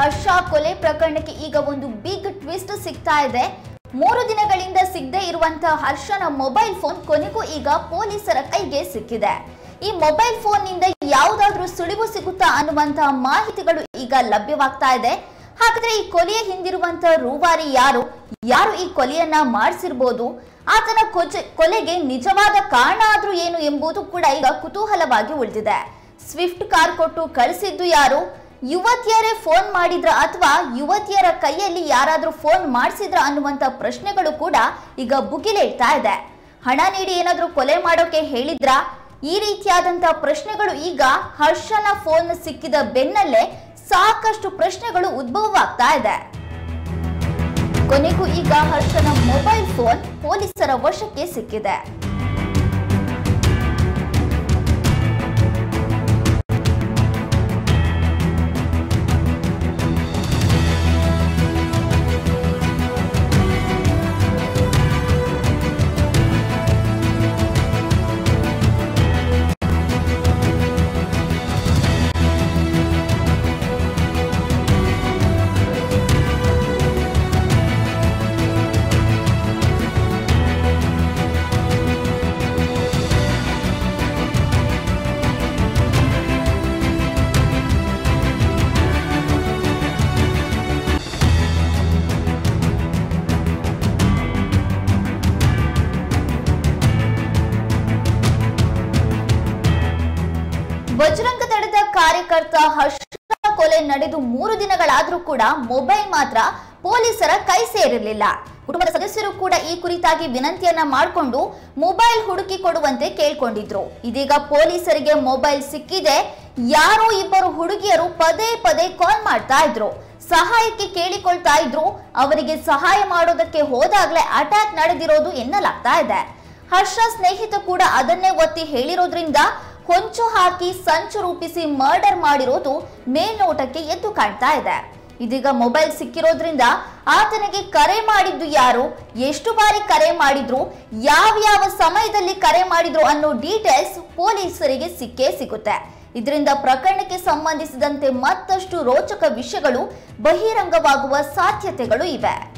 ಹರ್ಷ ಕೊಲೆ ಪ್ರಕರಣಕ್ಕೆ ಈಗ ಒಂದು ಬಿಗ್ ಟ್ವಿಸ್ಟ್ ಸಿಗ್ತಾ ಇದೆ ಮೂರು ದಿನಗಳಿಂದ ಸಿಗದೆ ಇರುವಂತಹ ಹರ್ಷನ ಮೊಬೈಲ್ ಫೋನ್ ಕೊನೆಗೂ ಈಗ ಪೊಲೀಸರ ಕೈಗೆ ಸಿಕ್ಕಿದೆ ಈ ಮೊಬೈಲ್ ಫೋನ್ ನಿಂದ ಯಾವುದಾದ್ರೂ ಸುಳಿವು ಸಿಗುತ್ತಾ ಅನ್ನುವಂತಹ ಮಾಹಿತಿಗಳು ಈಗ ಲಭ್ಯವಾಗ್ತಾ ಇದೆ ಹಾಗಾದ್ರೆ ಈ ಕೊಲೆಯ ಹಿಂದಿರುವಂತಹ ರೂವಾರಿ ಯಾರು ಯಾರು ಈ ಕೊಲೆಯನ್ನ ಮಾಡಿಸಿರ್ಬೋದು ಆತನ ಕೊಜೆ ಕೊಲೆಗೆ ನಿಜವಾದ ಕಾರಣ ಆದ್ರೂ ಏನು ಎಂಬುದು ಕೂಡ ಈಗ ಕುತೂಹಲವಾಗಿ ಉಳಿದಿದೆ ಸ್ವಿಫ್ಟ್ ಕಾರ್ ಕೊಟ್ಟು ಕಳಿಸಿದ್ದು ಯಾರು ಯುವತಿಯರೇ ಫೋನ್ ಮಾಡಿದ್ರ ಅಥವಾ ಯುವತಿಯರ ಕೈಯಲ್ಲಿ ಯಾರಾದ್ರೂ ಫೋನ್ ಮಾಡಿಸಿದ್ರ ಅನ್ನುವಂತ ಪ್ರಶ್ನೆಗಳು ಕೂಡ ಈಗ ಭುಗಿಲೇಳ್ತಾ ಇದೆ ಹಣ ನೀಡಿ ಏನಾದ್ರೂ ಕೊಲೆ ಮಾಡೋಕೆ ಹೇಳಿದ್ರ ಈ ರೀತಿಯಾದಂತ ಪ್ರಶ್ನೆಗಳು ಈಗ ಹರ್ಷನ ಫೋನ್ ಸಿಕ್ಕಿದ ಬೆನ್ನಲ್ಲೇ ಸಾಕಷ್ಟು ಪ್ರಶ್ನೆಗಳು ಉದ್ಭವವಾಗ್ತಾ ಇದೆ ಕೊನೆಗೂ ಈಗ ಹರ್ಷನ ಮೊಬೈಲ್ ಫೋನ್ ಪೊಲೀಸರ ವಶಕ್ಕೆ ಸಿಕ್ಕಿದೆ ಬಜರಂಗ ದಳದ ಕಾರ್ಯಕರ್ತ ಹರ್ಷ ಕೊಲೆ ನಡೆದು ಮೂರು ದಿನಗಳಾದ್ರೂ ಕೂಡ ಮೊಬೈಲ್ ಮಾತ್ರ ಪೊಲೀಸರ ಕೈ ಸೇರಿರಲಿಲ್ಲ ಕುಟುಂಬದ ಸದಸ್ಯರು ಕೂಡ ಈ ಕುರಿತಾಗಿ ವಿನಂತಿಯನ್ನ ಮಾಡಿಕೊಂಡು ಮೊಬೈಲ್ ಹುಡುಕಿ ಕೊಡುವಂತೆ ಕೇಳ್ಕೊಂಡಿದ್ರು ಇದೀಗ ಪೊಲೀಸರಿಗೆ ಮೊಬೈಲ್ ಸಿಕ್ಕಿದೆ ಯಾರೋ ಇಬ್ಬರು ಹುಡುಗಿಯರು ಪದೇ ಪದೇ ಕಾಲ್ ಮಾಡ್ತಾ ಇದ್ರು ಸಹಾಯಕ್ಕೆ ಕೇಳಿಕೊಳ್ತಾ ಇದ್ರು ಅವರಿಗೆ ಸಹಾಯ ಮಾಡೋದಕ್ಕೆ ಹೋದಾಗ್ಲೇ ಅಟ್ಯಾಕ್ ನಡೆದಿರೋದು ಎನ್ನಲಾಗ್ತಾ ಇದೆ ಹರ್ಷ ಸ್ನೇಹಿತ ಕೂಡ ಅದನ್ನೇ ಒತ್ತಿ ಹೇಳಿರೋದ್ರಿಂದ ಹೊಂಚು ಹಾಕಿ ಸಂಚು ರೂಪಿಸಿ ಮರ್ಡರ್ ಮಾಡಿರೋದು ಮೇಲ್ನೋಟಕ್ಕೆ ಎದ್ದು ಕಾಣ್ತಾ ಇದೆ ಇದೀಗ ಮೊಬೈಲ್ ಸಿಕ್ಕಿರೋದ್ರಿಂದ ಆತನಿಗೆ ಕರೆ ಮಾಡಿದ್ದು ಯಾರು ಎಷ್ಟು ಬಾರಿ ಕರೆ ಮಾಡಿದ್ರು ಯಾವ ಯಾವ ಸಮಯದಲ್ಲಿ ಕರೆ ಮಾಡಿದ್ರು ಅನ್ನೋ ಡೀಟೇಲ್ಸ್ ಪೊಲೀಸರಿಗೆ ಸಿಕ್ಕೇ ಸಿಗುತ್ತೆ ಇದರಿಂದ ಪ್ರಕರಣಕ್ಕೆ ಸಂಬಂಧಿಸಿದಂತೆ ಮತ್ತಷ್ಟು ರೋಚಕ ವಿಷಯಗಳು ಬಹಿರಂಗವಾಗುವ ಸಾಧ್ಯತೆಗಳು ಇವೆ